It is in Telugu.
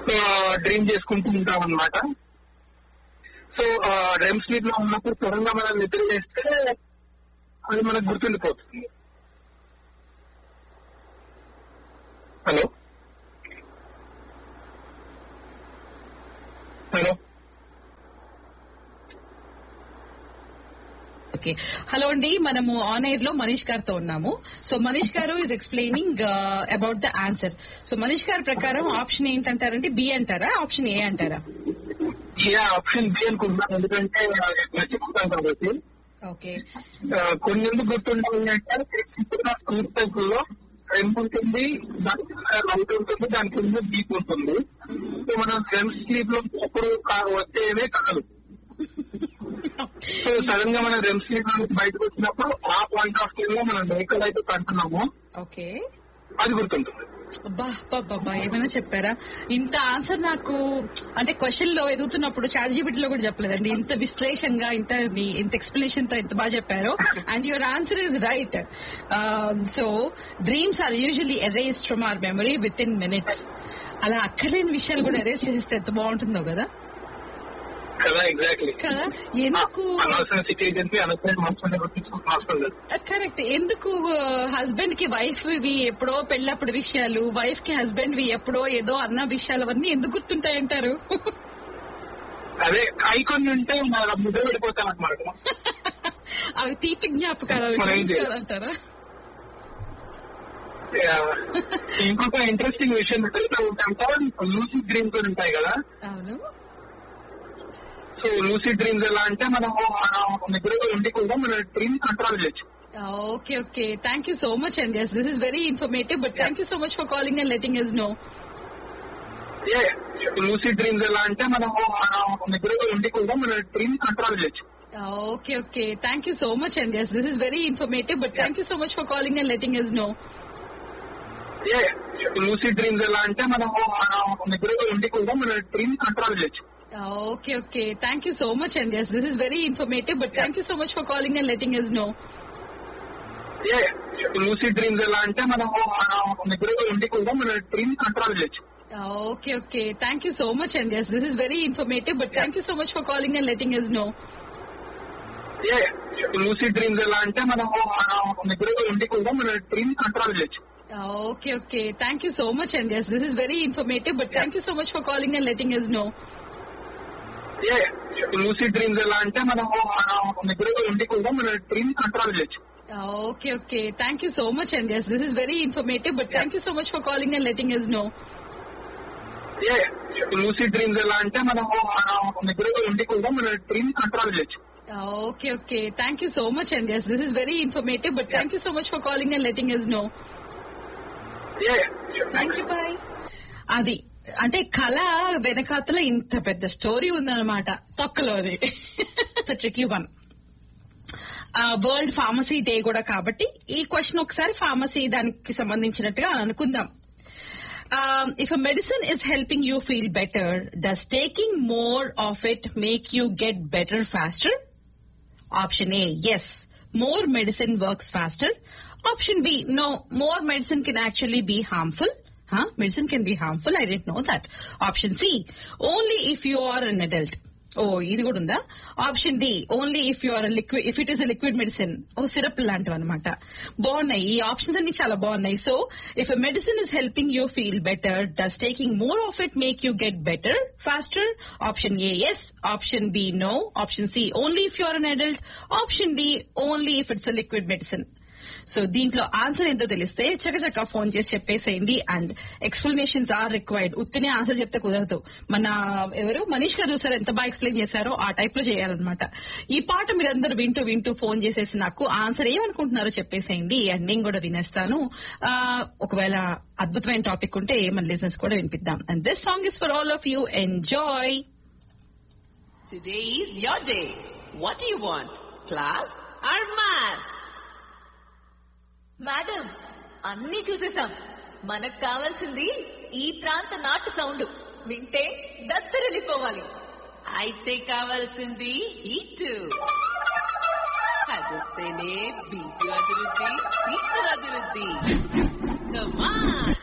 డ్రీమ్ చేసుకుంటూ ఉంటాం అనమాట సో రెమ్ స్లీప్ లో ఉన్నప్పుడు సడన్ గా మనం నిద్ర చేస్తే అది మనకు గుర్తుండిపోతుంది హలో హలో ఓకే హలో అండి మనము ఆన్ ఎయిర్ లో మనీష్ గారితో ఉన్నాము సో మనీష్ గారు is explaining about the answer so Manish గారి ప్రకారం ఆప్షన్ ఏంటంటారంటే బి అంటారా ఆప్షన్ ఏ అంటారా ఏ ఆప్షన్ బి అనుకుంటున్నాను ఎందుకంటే మర్చిపోతాం కాబట్టి ఓకే ఆ, కొన్ని ఎందుకు గుర్తుండాలి అంటే ఇప్పుడు నా స్కూల్ సైకిల్లో రెమ్ ఉంటుంది దాని కింద లైట్ ఉంటుంది దాని కింద డీప్ ఉంటుంది సో మనం రెమ్ స్లీప్ లో ఎప్పుడు కా- వచ్చేవే కాదు సో సడన్ గా మనం రెమ్ స్లీప్ నుంచి బయటకు వచ్చినప్పుడు ఆ పాయింట్ ఆఫ్ వ్యూ లో మనం వెహికల్ అయితే కంటున్నామో ఓకే అది గుర్తుంటుంది అబ్బా బాబా ఏమైనా చెప్పారా ఇంత ఆన్సర్ నాకు అంటే క్వశ్చన్ లో ఎదుగుతున్నప్పుడు చాట్ జీబీటీలో కూడా చెప్పలేదండి ఇంత విశ్లేషంగా ఇంత మీ ఇంత ఎక్స్ప్లెనేషన్ తో ఎంత బాగా చెప్పారు and your answer is right so dreams are usually erased from our memory within minutes అలా అక్కర్లేని విషయాలు కూడా ఎరేస్ చేస్తే ఎంత బాగుంటుందో కదా కదా ఎగ్జాక్ట్లీ కదా ఎందుకు అనవసర సిచ్యువేషన్ కి అనవసరం మనసులో గుర్తించుకుంటున్న అవసరం లేదు కరెక్ట్ ఎందుకు హస్బెండ్ కి వైఫ్ వి ఎప్పుడో పెళ్ళప్పుడు విషయాలు వైఫ్ కి హస్బెండ్ వి ఎప్పుడో ఏదో అన్న విషయాలు అవన్నీ ఎందుకు గుర్తుంటాయంటారు అదే అవి కొన్ని ఉంటే మన ముద్ద పడిపోతాం అనమాట అవి తీపి జ్ఞాపకాలు అవి మరి ఏం dreams చేయాలి? కాదంటారా ఇంకొక ఇంట్రెస్టింగ్ విషయం ఏంటంటే లూసిడ్ డ్రీమ్స్ కూడా ఉంటాయి కదా అవును సో లూసిడ్ డ్రీమ్స్ ఎలా అంటే మనము మనం నిద్రలో ఉండి కూడా మన డ్రీమ్ కంట్రోల్ చేయొచ్చు okay okay thank you so much అండి yes this is very informative but thank you so much for calling and letting us know a lucid dreams ఎలా అంటే మనము మనం నిద్రలో ఉండి కూడా మన డ్రీమ్ కంట్రోల్ చేయొచ్చు okay okay thank you so much అండి yes this is very informative but thank you so much for calling and letting us know a lucid dreams ఎలా అంటే మనము మనం నిద్రలో ఉండి కూడా మన డ్రీమ్ కంట్రోల్ చేయొచ్చు okay okay thank you so much అండి yes this is very informative but thank you so much for calling and letting us know a lucid dreams ఎలా అంటే మనము మనం నిద్రలో ఉండి కూడా మన డ్రీమ్ కంట్రోల్ చేయొచ్చు okay okay thank you so much అండి yes this is very informative but thank you so much for calling and letting us know a lucid dreams ఎలా అంటే మనము మనం నిద్రలో ఉండి కూడా మన డ్రీమ్ కంట్రోల్ చేయొచ్చు okay okay thank you so much అండి yes this is very informative but thank you so much for calling and letting us know a lucid dreams ఎలా అంటే మనము మనం నిద్రలో ఉండి కూడా మన డ్రీమ్ కంట్రోల్ చేయొచ్చు okay okay thank you so much అండి yes this is very informative but thank you so much for calling and letting us know a lucid dreams ఎలా అంటే మనము మనం నిద్రలో ఉండి కూడా మన డ్రీమ్ కంట్రోల్ చేయొచ్చు okay okay thank you so much అండి yes this is very informative but thank you so much for calling and letting us know a thank you bye అది అంటే కళ వెనకాతల ఇంత పెద్ద స్టోరీ ఉందన్నమాట తొక్కలో అది tricky one world pharmacy day కూడా కాబట్టి ఈ క్వశ్చన్ ఒకసారి ఫార్మసీ దానికి సంబంధించినట్టుగా అనుకుందాం if a medicine is helping you feel better does taking more of it make you get better faster Option A, yes, more medicine works faster. Option B, no, more medicine can actually be harmful. Huh? Medicine can be harmful. I didn't know that. Option C, only if you are an adult. ఓ ఇది కూడా ఉందా option D only if you are liquid if it is liquid medicine ఓ సిరప్ లాంటివి అనమాట బాగున్నాయి ఈ ఆప్షన్స్ అన్ని చాలా బాగున్నాయి so if a medicine is helping you feel better does taking more of it make you get better faster option A yes option B no option C only if you are an adult option D only if it's a liquid medicine so దీంట్లో ఆన్సర్ ఏంటో తెలిస్తే చకచక ఫోన్ చేసి చెప్పేసేయండి అండ్ ఎక్స్ప్లెనేషన్స్ ఆర్ రిక్వైర్డ్ ఉత్తినే ఆన్సర్ చెప్తే కుదరదు మన ఎవరు మనీష్ గారు చూసారు ఎంత బాగా ఎక్స్ప్లెయిన్ చేశారో ఆ టైప్ లో చేయాలన్నమాట ఈ పాట మీరందరూ వింటూ వింటూ ఫోన్ చేసేసి నాకు ఆన్సర్ ఏమనుకుంటున్నారో చెప్పేసేయండి అండ్ నేను కూడా వినేస్తాను ఆ, ఒకవేళ అద్భుతమైన టాపిక్ ఉంటే మన లిజనర్స్ కూడా వినిపిద్దాం and this song is for all of you enjoy Today is your day. What do you want? Class or mass? Madam అన్ని చూసేసాం మనకు కావాల్సింది ఈ ప్రాంత నాటు సౌండ్ వింటే దత్తరిల్లిపోవాలి అయితే కావాల్సింది హీట్ అదిస్తేనే బీటు అదురుద్ది సీటు అదురుద్ది కమాన్